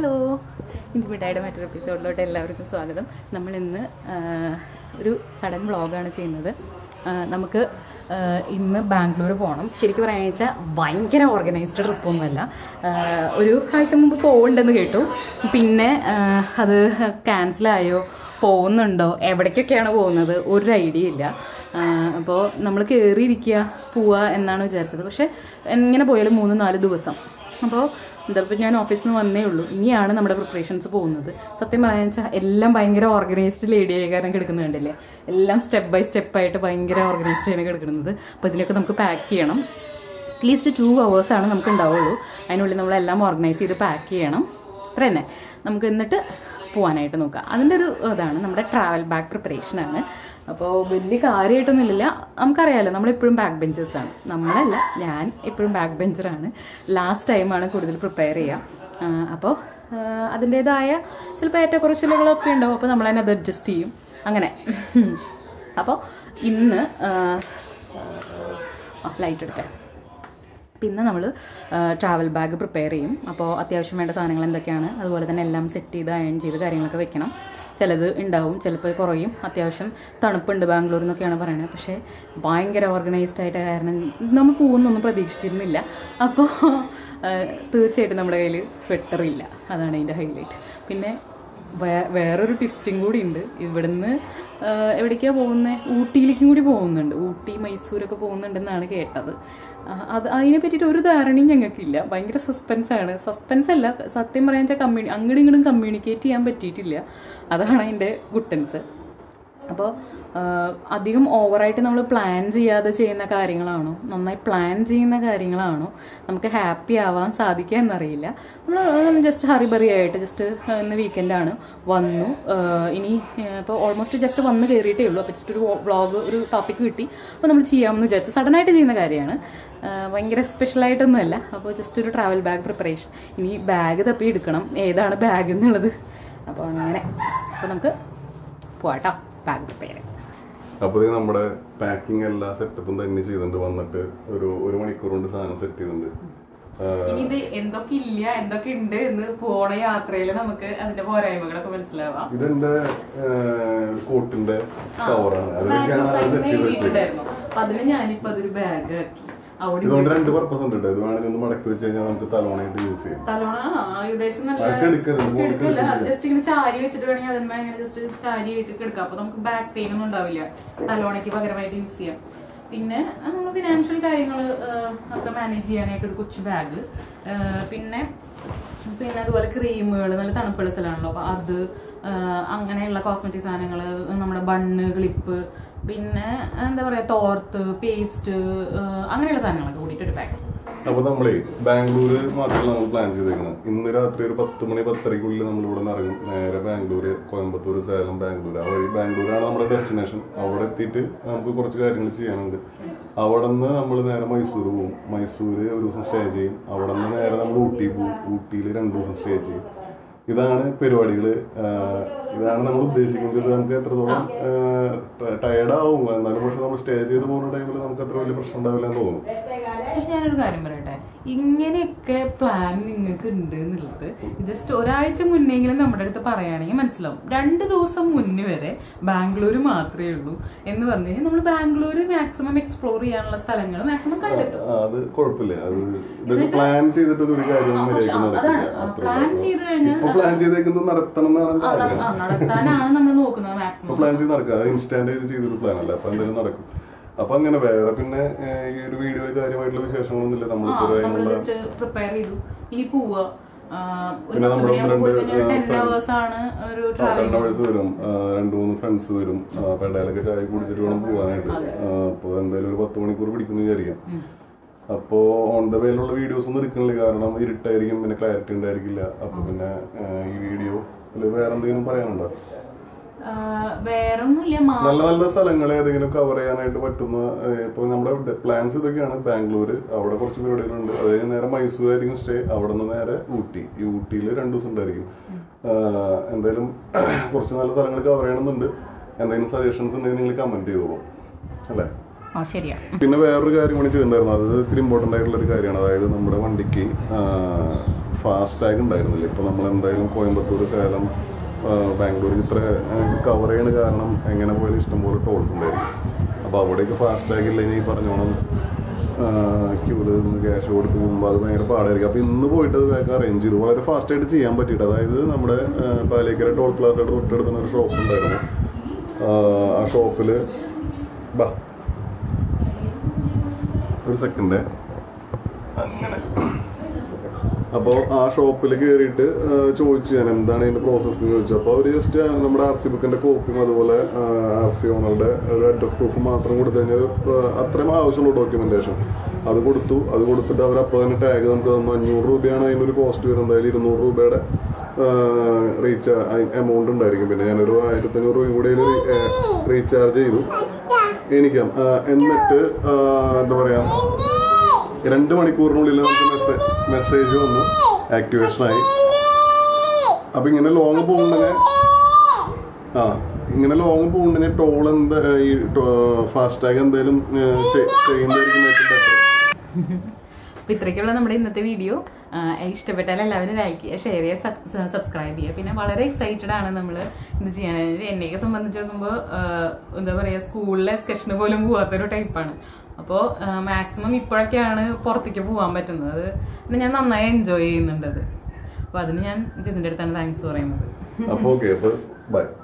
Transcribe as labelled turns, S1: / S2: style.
S1: Hello ഇൻറ്റിമിറ്റായുടെ മറ്റൊരു എപ്പിസോഡിലോട്ട് എല്ലാവർക്കും സ്വാഗതം നമ്മൾ ഇന്ന് ഒരു സഡൻ വ്ളോഗാണ് ചെയ്യുന്നത് ആ, നമുക്ക് ആ, ഇന്ന് ബാംഗ്ലൂർ പോകണം ശരിക്കും പറയാന്ന് വെച്ചാൽ ഭയങ്കര ഓർഗനൈസ്ഡ് ട്രിപ്പൊന്നുമല്ല ആ, ഒരു ആഴ്ച മുമ്പ് പോകുന്നുണ്ടെന്ന് കേട്ടു പിന്നെ ആ, അത് ക്യാൻസലായോ പോകുന്നുണ്ടോ എവിടേക്കൊക്കെയാണ് പോകുന്നത് ഒരു ഐഡിയ ഇല്ല അപ്പോൾ നമ്മൾ കയറിയിരിക്കുക പോവുക എന്നാണ് വിചാരിച്ചത് പക്ഷെ എങ്ങനെ പോയാലും മൂന്ന് നാല് ദിവസം അപ്പോൾ എന്താ ഇപ്പം ഞാൻ ഓഫീസിൽ നിന്ന് വന്നേ ഉള്ളൂ ഇനിയാണ് നമ്മുടെ പ്രിപ്പറേഷൻസ് പോകുന്നത് സത്യം പറയാന്ന് വെച്ചാൽ എല്ലാം ഭയങ്കര ഓർഗനൈസ്ഡ് ലേഡി ആയ കാരണം കിടക്കുന്നത് കണ്ടില്ലേ എല്ലാം സ്റ്റെപ്പ് ബൈ സ്റ്റെപ്പ് ആയിട്ട് ഭയങ്കര ഓർഗനൈസ്ഡ് ആണ് കിടക്കുന്നത് അപ്പോൾ ഇതിനൊക്കെ നമുക്ക് പാക്ക് ചെയ്യണം അറ്റ്ലീസ്റ്റ് ടു ആണ് നമുക്ക് ഉണ്ടാവുള്ളൂ അതിനുള്ളിൽ നമ്മളെല്ലാം ഓർഗനൈസ് ചെയ്ത് പാക്ക് ചെയ്യണം അത്ര തന്നെ നമുക്ക് എന്നിട്ട് പോകാനായിട്ട് നോക്കാം അതിൻ്റെ ഒരു ഇതാണ് നമ്മുടെ ട്രാവൽ ബാഗ് പ്രിപ്പറേഷനാണ് അപ്പോൾ വലിയ കാര്യമായിട്ടൊന്നുമില്ല നമുക്കറിയാലോ നമ്മളെപ്പോഴും ബാക്ക് ബെഞ്ചേഴ്സാണ് നമ്മളല്ല ഞാൻ എപ്പോഴും ബാക്ക് ബെഞ്ചറാണ് ലാസ്റ്റ് ടൈമാണ് കൂടുതൽ പ്രിപ്പയർ ചെയ്യുക അപ്പോൾ അതിൻ്റേതായ ചിലപ്പോൾ ഏറ്റക്കുറച്ചിലുകളൊക്കെ ഉണ്ടാവും അപ്പോൾ നമ്മൾ തന്നെ അത് അഡ്ജസ്റ്റ് ചെയ്യും അങ്ങനെ അപ്പോൾ ഇന്ന് ലൈറ്റ് എടുക്കാം പിന്നെ നമ്മൾ ട്രാവൽ ബാഗ് പ്രിപ്പയർ ചെയ്യും അപ്പോൾ അത്യാവശ്യം വേണ്ട സാധനങ്ങൾ എന്തൊക്കെയാണ് അതുപോലെ തന്നെ എല്ലാം സെറ്റ് ചെയ്ത് അയൺ ചെയ്ത് കാര്യങ്ങളൊക്കെ വെക്കണം ചിലത് ഉണ്ടാവും ചിലപ്പോൾ കുറയും അത്യാവശ്യം തണുപ്പുണ്ട് ബാംഗ്ലൂർ എന്നൊക്കെയാണ് പറയുന്നത് പക്ഷേ ഭയങ്കര ഓർഗനൈസ്ഡ് ആയിട്ട് കാരണം നമ്മൾ പോകുന്നൊന്നും പ്രതീക്ഷിച്ചിരുന്നില്ല അപ്പോൾ തീർച്ചയായിട്ടും നമ്മുടെ കയ്യിൽ സ്വെറ്റർ ഇല്ല അതാണ് അതിൻ്റെ ഹൈലൈറ്റ് പിന്നെ വേ- വേറൊരു ട്വിസ്റ്റും കൂടി ഉണ്ട് ഇവിടുന്ന് എവിടേക്കാണ് പോകുന്നത് ഊട്ടിയിലേക്കും കൂടി പോകുന്നുണ്ട് ഊട്ടി മൈസൂരൊക്കെ പോകുന്നുണ്ടെന്നാണ് കേട്ടത് ആ, അത് അതിനെ പറ്റിയിട്ട് ഒരു ധാരണയും ഞങ്ങൾക്കില്ല ഭയങ്കര സസ്പെൻസ് ആണ് സസ്പെൻസ് അല്ല സത്യം പറയാൻ വെച്ചാൽ കമ്മ്യൂണി അങ്ങോട്ടും ഇങ്ങോട്ടും കമ്മ്യൂണിക്കേറ്റ് ചെയ്യാൻ പറ്റിയിട്ടില്ല അതാണ് അതിൻ്റെ ഗുട്ടൻസ് അപ്പോൾ അധികം ഓവറായിട്ട് നമ്മൾ പ്ലാൻ ചെയ്യാതെ ചെയ്യുന്ന കാര്യങ്ങളാണോ നന്നായി പ്ലാൻ ചെയ്യുന്ന കാര്യങ്ങളാണോ നമുക്ക് ഹാപ്പി ആവാൻ സാധിക്കുക എന്നറിയില്ല നമ്മൾ ജസ്റ്റ് ഹറിബറി ആയിട്ട് ജസ്റ്റ് ഇന്ന് വീക്കെൻഡാണ് വന്നു ആ, ഇനി ഇപ്പോൾ ഓൾമോസ്റ്റ് ജസ്റ്റ് വന്ന് കയറിയിട്ടേ ഉള്ളൂ അപ്പോൾ ജസ്റ്റ് ഒരു വ്ളോഗ് ഒരു ടോപ്പിക് കിട്ടി അപ്പോൾ നമ്മൾ ചെയ്യാമെന്ന് വിചാരിച്ചു സഡനായിട്ട് ചെയ്യുന്ന കാര്യമാണ് ആ, ഭയങ്കര സ്പെഷ്യലായിട്ടൊന്നുമല്ല അപ്പോൾ ജസ്റ്റ് ഒരു ട്രാവൽ ബാഗ് പ്രിപ്പറേഷൻ ഇനി ബാഗ് തപ്പി എടുക്കണം ഏതാണ് ബാഗ് എന്നുള്ളത് അപ്പോൾ അങ്ങനെ അപ്പോൾ നമുക്ക് പോവാട്ടോ ബാഗ് പ്രിപ്പയർ
S2: അപ്പൊ ഇത് നമ്മുടെ പാക്കിംഗ് എല്ലാ സെറ്റപ്പും തന്നെ ചെയ്തിട്ടുണ്ട് വന്നിട്ട് ഒരു ഒരു മണിക്കൂർ കൊണ്ട് സാധനം സെറ്റ് ചെയ്തിട്ടുണ്ട് ആ,
S1: ഇനി ഇത് എന്തൊക്കെ ഇല്ല എന്തൊക്കെ ഉണ്ട് എന്ന് പോണ യാത്രയിൽ നമുക്ക് അതിന്റെ പോരായ്മകളൊക്കെ മനസ്സിലാവാം
S2: ഇതെന്റെ കോട്ടിന്റെ കവറാണ് അതിലൊക്കെയാണ്
S1: ബാഗ്
S2: സെറ്റ് ചെയ്ത് വെച്ചത്
S1: എഴുതിയിട്ടുണ്ടായിരുന്നു അപ്പൊ അതിന് ഞാനിപ്പോ അതൊരു ബാഗ് ആക്കി അവിടെ
S2: ഇതുകൊണ്ട് രണ്ട് പർപ്പസ് ഉണ്ട് കേട്ടോ ഇത് വേണമെങ്കിൽ ഒന്ന് മടക്കി വെച്ച് കഴിഞ്ഞാൽ നമുക്ക് തലോണായിട്ട് യൂസ് ചെയ്യാം
S1: തലോണ ആ, ഏകദേശം നല്ല
S2: അതൊക്കെ എടുക്കരുത്, നമുക്ക്
S1: എടുക്കില്ല
S2: എടുക്കില്ല.
S1: ജസ്റ്റ് ഇങ്ങനെ ചാരി വെച്ചിട്ട് വേണമെങ്കിൽ അതിന്മേൽ ഇങ്ങനെ ജസ്റ്റ് ചാരി ആയിട്ട് എടുക്കാം അപ്പൊ നമുക്ക് ബാക്ക് പെയിൻ ഒന്നും ഉണ്ടാവില്ല തലോണയ്ക്ക് പകരമായിട്ട് യൂസ് ചെയ്യാം പിന്നെ നമ്മൾ ഫിനാൻഷ്യൽ കാര്യങ്ങൾ ഒക്കെ മാനേജ് ചെയ്യാനായിട്ട് ഒരു കൊച്ചു ബാഗ് പിന്നെ പിന്നെ അതുപോലെ ക്രീമുകൾ നല്ല തണുപ്പുള്ള സ്ഥലമാണല്ലോ അപ്പൊ അത് ആ, അങ്ങനെയുള്ള കോസ്മെറ്റിക് സാധനങ്ങൾ നമ്മുടെ ബണ്ണ് ക്ലിപ്പ് പിന്നെ എന്താ പറയാ തോർത്ത് പേസ്റ്റ് അങ്ങനെയുള്ള സാധനങ്ങളൊക്കെ കൂടിയിട്ട് ഒരു ബാഗ്
S2: അപ്പൊ നമ്മളേ ബാംഗ്ലൂര് മാത്രമല്ല നമ്മൾ പ്ലാൻ ചെയ്തേക്കുന്നത് ഇന്ന് രാത്രി ഒരു പത്ത് മണി പത്തരയ്ക്കുള്ളിൽ നമ്മൾ ഇവിടെ നിന്ന് ഇറങ്ങും നേരെ ബാംഗ്ലൂര് കോയമ്പത്തൂർ സേലം ബാംഗ്ലൂർ ആ വഴി ബാംഗ്ലൂരാണ് നമ്മുടെ ഡെസ്റ്റിനേഷൻ അവിടെ എത്തിയിട്ട് നമുക്ക് കുറച്ച് കാര്യങ്ങൾ ചെയ്യാനുണ്ട് അവിടെ നിന്ന് നമ്മൾ നേരെ മൈസൂർ പോകും മൈസൂര് ഒരു ദിവസം സ്റ്റേ ചെയ്യും അവിടെ നിന്ന് നേരെ നമ്മൾ ഊട്ടി പോകും ഊട്ടിയിൽ രണ്ടു ദിവസം സ്റ്റേ ചെയ്യും ഇതാണ് പരിപാടികൾ ഇതാണ് നമ്മൾ ഉദ്ദേശിക്കുന്നത് ഇത് നമുക്ക് എത്രത്തോളം ടയർഡ് ആവും എന്നാലും പക്ഷെ നമ്മൾ സ്റ്റേ ചെയ്ത് പോകുന്ന ടൈമിൽ നമുക്ക് അത്ര വലിയ പ്രശ്നം ഉണ്ടാവില്ല എന്ന് തോന്നുന്നു
S1: പക്ഷെ ഞാനൊരു കാര്യം പറയട്ടെ ഇങ്ങനെയൊക്കെ പ്ലാൻ നിങ്ങൾക്ക് ഉണ്ട് എന്നുള്ളത് ജസ്റ്റ് ഒരാഴ്ച മുന്നെങ്കിലും നമ്മുടെ അടുത്ത് പറയുകയാണെങ്കിൽ മനസ്സിലാവും രണ്ട് ദിവസം മുന്നേ വരെ ബാംഗ്ലൂർ മാത്രമേ ഉള്ളൂ എന്ന് പറഞ്ഞു കഴിഞ്ഞാൽ നമ്മൾ ബാംഗ്ലൂർ മാക്സിമം എക്സ്പ്ലോർ ചെയ്യാനുള്ള സ്ഥലങ്ങൾ മാക്സിമം കണ്ടെത്തും
S2: ആ, അത് കുഴപ്പമില്ല അത് ഇതൊക്കെ പ്ലാൻ ചെയ്തിട്ട് ഒരു കാര്യം മര്യാദയ്ക്ക്
S1: അതാണ്
S2: നടക്കില്ല അത്രേ
S1: പ്ലാൻ
S2: ഉള്ളൂ.
S1: ചെയ്ത് കഴിഞ്ഞാൽ
S2: ഇപ്പൊ പ്ലാൻ ചെയ്തേക്കുന്നത് നടത്തണം എന്നാണ് എന്റെ
S1: ആ,
S2: ആഗ്രഹം
S1: ആ, നടത്താനാണ് നമ്മൾ നോക്കുന്നത്
S2: ഇപ്പൊ
S1: മാക്സിമം
S2: പ്ലാൻ ചെയ്ത് നടക്കുക അത് ഇൻസ്റ്റാന്റ് ചെയ്ത് ചെയ്തൊരു പ്ലാൻ അല്ല അപ്പൊ എന്തായാലും നടക്കും അപ്പൊ അങ്ങനെ വേറെ പിന്നെ ഏഹ്, ഈ ഒരു വീഡിയോ കാര്യമായിട്ടുള്ള വിശേഷങ്ങളൊന്നുമില്ല
S1: ആ
S2: നമ്മളിപ്പോ
S1: നമ്മൾ
S2: അതിനുള്ള
S1: ജസ്റ്റ് പ്രിപ്പയർ ചെയ്തു ഇനി പോവുക ആ, ഒരു
S2: പിന്നെ നമ്മുടെ
S1: പത്ത്
S2: ഒന്ന്
S1: മണിയാകുമ്പോൾ
S2: രണ്ട്,
S1: ടെൻ
S2: ആ,
S1: അവേഴ്സ് ആണ് ഒരു
S2: ടെൻ
S1: ട്രാവലിംഗ്
S2: അവേഴ്സ് വരും ആ, രണ്ട് മൂന്ന് ഫ്രണ്ട്സ് വരും ആ, പെടയിലൊക്കെ ചായ കുടിച്ചിട്ട് വേണം പോകാനായിട്ട് അപ്പൊ എന്തായാലും ഒരു പത്ത് മണിക്കൂർ പിടിക്കുന്നു വിചാരിക്കാം അപ്പോ ഓൺ ദ വേയിലുള്ള വീഡിയോസ് ഒന്നും എടുക്കണില്ല കാരണം ഇരുട്ടായിരിക്കും പിന്നെ ക്ലാരിറ്റി ഉണ്ടായിരിക്കില്ല അപ്പൊ പിന്നെ ആ, ഈ വീഡിയോ വേറെ എന്തെങ്കിലും പറയാനുണ്ടോ
S1: വേറെ ഒന്നുമില്ല മാ
S2: നല്ല നല്ല സ്ഥലങ്ങൾ ഏതെങ്കിലും കവർ ചെയ്യാനായിട്ട് പറ്റുന്ന ഏഹ്, ഇപ്പൊ നമ്മുടെ പ്ലാൻസ് ഇതൊക്കെയാണ് ബാംഗ്ലൂര് അവിടെ കുറച്ച് പരിപാടികളുണ്ട് അത് കഴിഞ്ഞ് നേരെ മൈസൂർ ആയിരിക്കും സ്റ്റേ അവിടെ നിന്ന് നേരെ ഊട്ടി ഈ ഊട്ടിയിൽ രണ്ടു ദിവസം ഉണ്ടായിരിക്കും ആഹ്, എന്തായാലും കുറച്ച് നല്ല സ്ഥലങ്ങൾ കവർ ചെയ്യണമെന്നുണ്ട് എന്തെങ്കിലും സജഷൻസ് ഉണ്ടെങ്കിൽ നിങ്ങൾ കമന്റ് ചെയ്തോളൂ അല്ലേ
S1: ആ ശരിയാ
S2: പിന്നെ വേറൊരു കാര്യം കൂടി ചെയ്തിട്ടുണ്ടായിരുന്നു അത് ഇത്തിരി ഇമ്പോർട്ടൻ്റ് ആയിട്ടുള്ള ഒരു കാര്യമാണ് അതായത് നമ്മുടെ വണ്ടിക്ക് ഫാസ്റ്റ് ടാഗ് ഉണ്ടായിരുന്നില്ല ഇപ്പൊ നമ്മൾ എന്തായാലും കോയമ്പത്തൂർ സേലം ആ, ബാംഗ്ലൂർ ഇത്ര കവർ ചെയ്യണ കാരണം എങ്ങനെ പോയാലും ഇഷ്ടംപോലെ ടോൾസ് ഉണ്ടായിരിക്കും അപ്പോൾ അവിടേക്ക് ഫാസ്റ്റ് ടാഗ് ഇല്ലെങ്കിൽ ഈ പറഞ്ഞോണം ക്യൂല് നിന്ന് ക്യാഷ് കൊടുത്ത് പോകുമ്പോൾ അത് ഭയങ്കര പാടായിരിക്കും അപ്പോൾ ഇന്ന് പോയിട്ട് അത് വേഗം അറേഞ്ച് ചെയ്തു വളരെ ഫാസ്റ്റ് ആയിട്ട് ചെയ്യാൻ പറ്റിയിട്ട് അതായത് നമ്മുടെ ആ, പാലേക്കര ടോൾ പ്ലാസയുടെ തൊട്ടടുത്തുന്ന ഒരു ഷോപ്പ് ഉണ്ടായിരുന്നു ആ, ആ ഷോപ്പിൽ ബാ ഒരു സെക്കൻഡ് അങ്ങനെ അപ്പോൾ ആ ഷോപ്പിൽ കയറിയിട്ട് ചോദിച്ചു ഞാൻ എന്താണ് ഇതിന്റെ പ്രോസസ്സ് എന്ന് ചോദിച്ചു അപ്പോൾ അവർ ജസ്റ്റ് നമ്മുടെ ആർ സി ബുക്കിന്റെ കോപ്പിയും അതുപോലെ ആർ സി ഓണറുടെ ഒരു അഡ്രസ് പ്രൂഫ് മാത്രം കൊടുത്തു കഴിഞ്ഞാൽ ആ, അത്രയും ആവശ്യമുള്ള ഡോക്യുമെന്റേഷൻ അത് കൊടുത്തു അത് കൊടുത്തിട്ട് അവർ അപ്പോൾ തന്നെ ടാഗ് നമുക്ക് തന്നു അഞ്ഞൂറ് രൂപയാണ് അതിനൊരു കോസ്റ്റ് വരുന്നത് എന്തായാലും ഇരുന്നൂറ് രൂപയുടെ റീചാ എമൗണ്ട് ഉണ്ടായിരിക്കും പിന്നെ ഞാനൊരു ആയിരത്തി അഞ്ഞൂറ് രൂപയും കൂടി റീചാർജ് ചെയ്തു എനിക്കാം ആ, എന്നിട്ട് ആ, എന്താ പറയാ രണ്ട് മണിക്കൂറിനുള്ളിൽ നമുക്ക് മെസ്സേജ് മെസ്സേജ് വന്നു ആക്ടിവേഷൻ ആയി അപ്പൊ ഇങ്ങനെ ലോങ് പോകുന്നുണ്ടെങ്കിൽ ആ ഇങ്ങനെ ലോങ് പോകുന്നുണ്ടെങ്കിൽ ടോൾ എന്താ ഈ ഫാസ്ടാഗ് എന്തായാലും ചെയ്യുന്നതായിരിക്കും ഏറ്റവും ബെറ്റർ
S1: അപ്പൊ ഇത്രയ്ക്കുള്ള നമ്മുടെ ഇന്നത്തെ വീഡിയോ ഇഷ്ടപ്പെട്ടാൽ എല്ലാവരും ലൈക്ക് ചെയ്യുക ഷെയർ ചെയ്യുക സബ്സ്ക്രൈബ് ചെയ്യുക പിന്നെ വളരെ എക്സൈറ്റഡ് ആണ് നമ്മൾ ഇത് ചെയ്യാനായിട്ട് എന്നെയൊക്കെ സംബന്ധിച്ച് നോക്കുമ്പോൾ എന്താ പറയുക സ്കൂളിലെ എക്സ്കഷന് പോലും പോവാത്തൊരു ടൈപ്പാണ് അപ്പോൾ മാക്സിമം ഇപ്പോഴൊക്കെയാണ് പുറത്തേക്ക് പോകാൻ പറ്റുന്നത് അത് ഇത് ഞാൻ നന്നായി എൻജോയ് ചെയ്യുന്നുണ്ട് അത് അപ്പോൾ അതിന് ഞാൻ ജിതിൻ്റെ അടുത്താണ് താങ്ക്സ് പറയുന്നത്
S2: അപ്പൊ ഓക്കെ അപ്പൊ ബൈ